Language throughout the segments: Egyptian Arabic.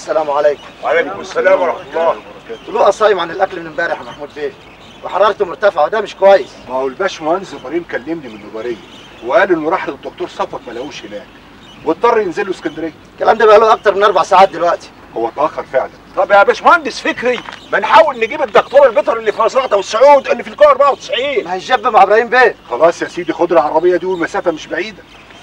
السلام عليكم وعليكم السلام ورحمه الله طلوع صايم عن الاكل من امبارح يا محمود بيه وحرارته مرتفعه وده مش كويس ما هو الباشمهندس ابراهيم كلمني من نوباريه وقال انه راح للدكتور صفوت ما لقوش هناك واضطر ينزل له اسكندريه الكلام ده بقاله اكتر من اربع ساعات دلوقتي هو اتاخر فعلا طب يا باشمهندس فكري ما نحاول نجيب الدكتور البيطر اللي في مصلحه والسعود اللي في الكوره 94 ما هيجب مع ابراهيم بيه خلاص يا سيدي خد العربيه دي والمسافه مش بعيده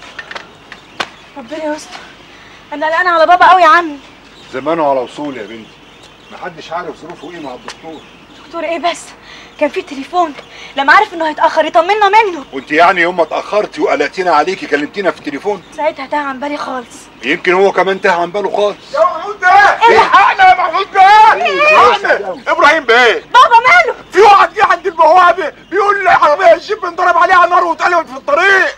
ربنا يستر انا قلقانه على بابا قوي يا عمي زمانه على وصول يا بنتي محدش عارف ظروفه ايه مع الدكتور دكتور ايه بس كان في تليفون لما عرف انه هيتاخر يطمنا منه وانت يعني يوم ما اتاخرتي وقلقتينا عليكي كلمتينا في التليفون ساعتها تاه عن بالي خالص يمكن هو كمان تاه عن باله خالص يا محمود بيه الحقنا يا محمود بيه الحقنا ابراهيم بيه بابا ماله في واحد جه عند البوابه بيقول لي عربيه الجيب انضرب عليها نار واتقلبت في الطريق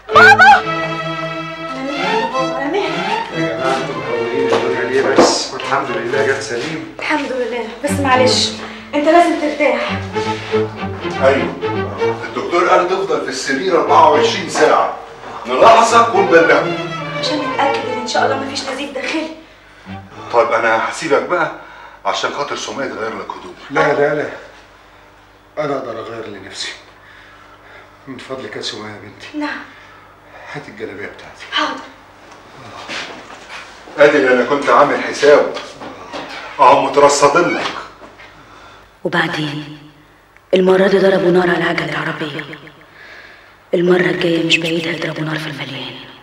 بس والحمد لله جت سليم الحمد لله بس معلش انت لازم ترتاح ايوه الدكتور قال تفضل في السرير 24 ساعه نلاحظك ونبلغك عشان نتاكد ان ان شاء الله مفيش نزيف داخلي طيب انا هسيبك بقى عشان خاطر سمية تغير لك هدوم لا لا لا انا اقدر اغير لنفسي من فضلك يا سمية يا بنتي نعم هات الجلابيه بتاعتي حاضر ادي اللي انا كنت عامل حسابه اهو مترصدين لك وبعدين المرة دي ضربوا نار على عجل العربية المرة الجاية مش بعيد هيضربوا نار في المليان